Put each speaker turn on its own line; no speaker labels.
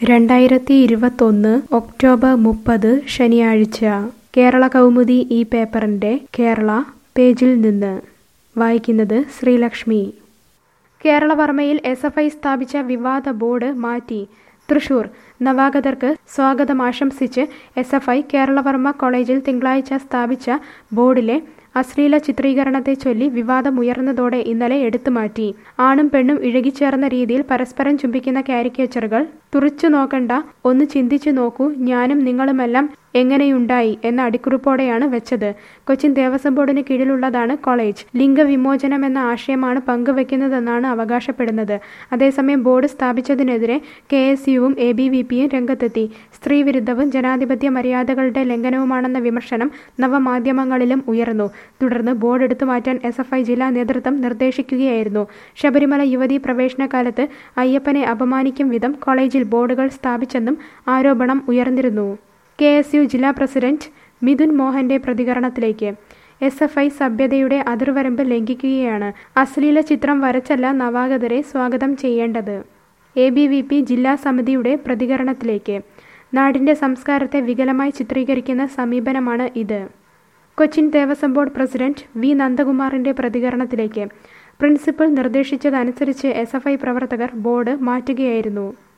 രണ്ടായിരത്തി ഇരുപത്തൊന്ന് ഒക്ടോബർ മുപ്പത് ശനിയാഴ്ച കേരള കൗമുദി ഈ പേപ്പറിൻ്റെ കേരള പേജിൽ നിന്ന് വായിക്കുന്നത് ശ്രീലക്ഷ്മി കേരളവർമ്മയിൽ എസ് എഫ് ഐ സ്ഥാപിച്ച വിവാദ ബോർഡ് മാറ്റി തൃശൂർ നവാഗതർക്ക് സ്വാഗതം ആശംസിച്ച് എസ് എഫ് ഐ കേരളവർമ്മ കോളേജിൽ തിങ്കളാഴ്ച സ്ഥാപിച്ച ബോർഡിലെ അശ്ലീല ചിത്രീകരണത്തെ ചൊല്ലി വിവാദമുയർന്നതോടെ ഇന്നലെ എടുത്തുമാറ്റി ആണും പെണ്ണും ഇഴകിച്ചേർന്ന രീതിയിൽ പരസ്പരം ചുംബിക്കുന്ന കാരിക്കേച്ചറുകൾ തുറിച്ചു നോക്കണ്ട ഒന്ന് ചിന്തിച്ചു നോക്കൂ ഞാനും നിങ്ങളുമെല്ലാം എങ്ങനെയുണ്ടായി എന്ന അടിക്കുറിപ്പോടെയാണ് വെച്ചത് കൊച്ചിൻ ദേവസ്വം ബോർഡിന് കീഴിലുള്ളതാണ് കോളേജ് ലിംഗവിമോചനം എന്ന ആശയമാണ് പങ്കുവെക്കുന്നതെന്നാണ് അവകാശപ്പെടുന്നത് അതേസമയം ബോർഡ് സ്ഥാപിച്ചതിനെതിരെ കെ എസ് യുവും എ ബി വി പിയും രംഗത്തെത്തി സ്ത്രീവിരുദ്ധവും ജനാധിപത്യ മര്യാദകളുടെ ലംഘനവുമാണെന്ന വിമർശനം നവമാധ്യമങ്ങളിലും ഉയർന്നു തുടർന്ന് ബോർഡ് എടുത്തു മാറ്റാൻ എസ് എഫ് ഐ ജില്ലാ നേതൃത്വം നിർദ്ദേശിക്കുകയായിരുന്നു ശബരിമല യുവതീ പ്രവേശന കാലത്ത് അയ്യപ്പനെ അപമാനിക്കും വിധം കോളേജിൽ ബോർഡുകൾ സ്ഥാപിച്ചെന്നും ആരോപണം ഉയർന്നിരുന്നു കെ എസ് യു ജില്ലാ പ്രസിഡന്റ് മിഥുൻ മോഹന്റെ പ്രതികരണത്തിലേക്ക് എസ് എഫ് ഐ സഭ്യതയുടെ അതിർവരമ്പ് ലംഘിക്കുകയാണ് അശ്ലീല ചിത്രം വരച്ചല്ല നവാഗതരെ സ്വാഗതം ചെയ്യേണ്ടത് എ ബി വി പി ജില്ലാ സമിതിയുടെ പ്രതികരണത്തിലേക്ക് നാടിന്റെ സംസ്കാരത്തെ വികലമായി ചിത്രീകരിക്കുന്ന സമീപനമാണ് ഇത് Cochin Devaswom board president V നന്ദകുമാറിന്റെ പ്രതികരണത്തിലേക്ക് പ്രിൻസിപ്പൽ നിർദ്ദേശിച്ചതനുസരിച്ച് എസ് എഫ് ഐ പ്രവർത്തകർ ബോർഡ് മാറ്റുകയായിരുന്നു